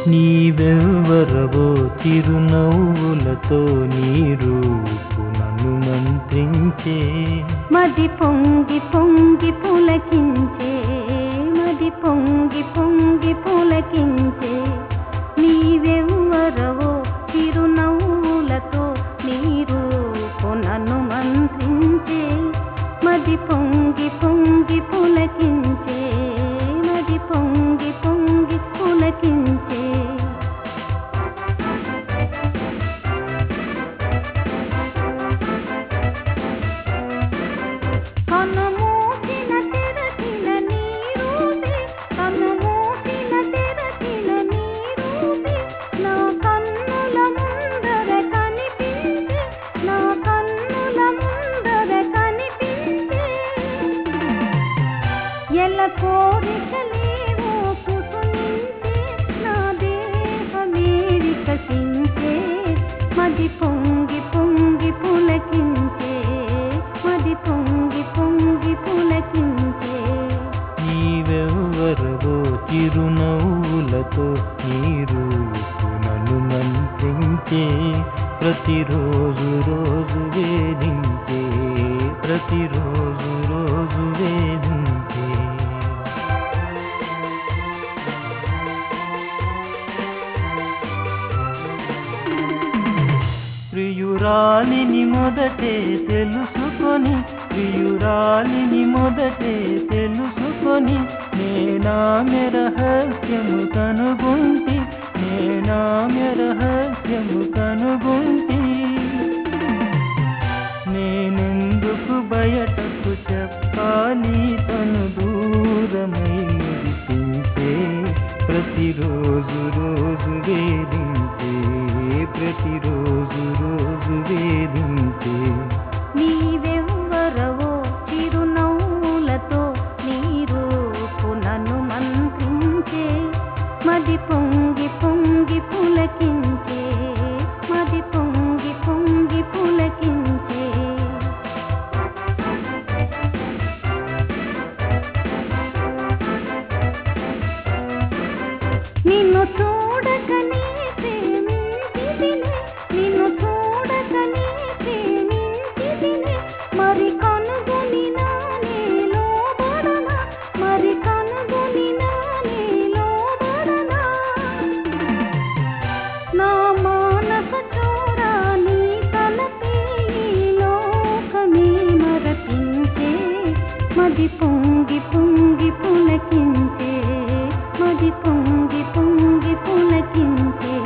నీవెవ్వరవో చిరునవ్వులతో నీ రూపు నన్ను మంత్రించే మది పొంగి పొంగి పులకించే మది పొంగి పొంగి పులకించే నీవెవ్వరవో చిరునవ్వులతో నీరు నన్ను మంత్రించే మది పొంగి పొంగి పులకించే మది పొంగి పొంగి పులకించే కనుమూసిన తెరచిన నీరూపే కనుమూసిన తెరచిన నీరూపే నా కన్నుల ముందర కనిపించే నా కన్నుల ముందర కనిపించే ఎల్ల కోరికలేవో కుసునించే నా దేహమే వికసించే మది పొంగి పొంగి పులకించే మది పొంగి పొంగి పులకించే నీవెవ్వరవో చిరునవ్వులతో నీ రూపు నన్ను మంత్రించే ప్రతిరోజు రోజు వేధించే ప్రతిరోజు రోజు వేధించే ప్రియురాలిని మొదటే తెలుసుకొని ప్రియురాలిని మొదటే తెలుసుకొని నేనామె రహస్యము కనుగొంటి నేనామె రహస్యము కనుగొంటి నేనెందుకు బయటకు చెప్పాలి తను దూరమై మురిపించే ప్రతిరోజు రోజు వేధించే ప్రతిరోజు రోజు వేధించే నీవెవ్వరవో చిరునవ్వులతో నీ రూపు నన్ను మంత్రించే మది పొంగి పొంగి పులకించే మది పొంగి పొంగి పులకించే నిన్ను చూడకనే ప్రేమించితిని నిన్ను చూడకనే ప్రేమించితిని మరి కనుగొని నానేలో బడన మరి కనుగొని నానేలో బడన నా మానస చోరా నీ తలపే ఈ లోకమే మరపించే మది పొంగి పొంగి పులకించే మది పొంగి పొంగి పులకించే